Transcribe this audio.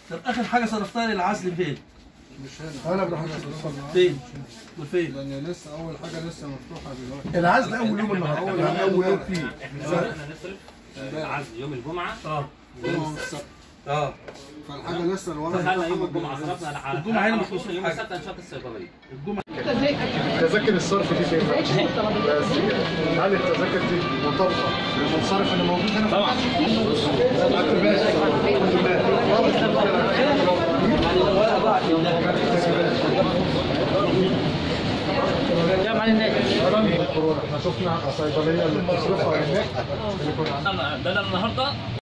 طب اخر حاجه صرفتها للعزل فين؟ مش هنا انا بروح أشتغل. فين؟ وفين؟ لان لسه اول حاجه لسه مفتوحه دلوقتي العزل اول يوم النهارده يعني اول يوم فيه احنا نصرف العزل يوم الجمعه اه يوم السبت اه فالحاجه لسه الورق دخلنا يوم الجمعه صرفنا على الجمعة هنا مش 15 يوم حاجة. السبت انشاط الصيدليه الجمعه تذاكر الصرف دي فين بقى؟ بس كده هل التذاكر دي مرتبطه بالمنصرف اللي موجود هنا؟ طبعا احنا شفنا صيدليه اللي بتصرفها هناك اللي كنا ده النهارده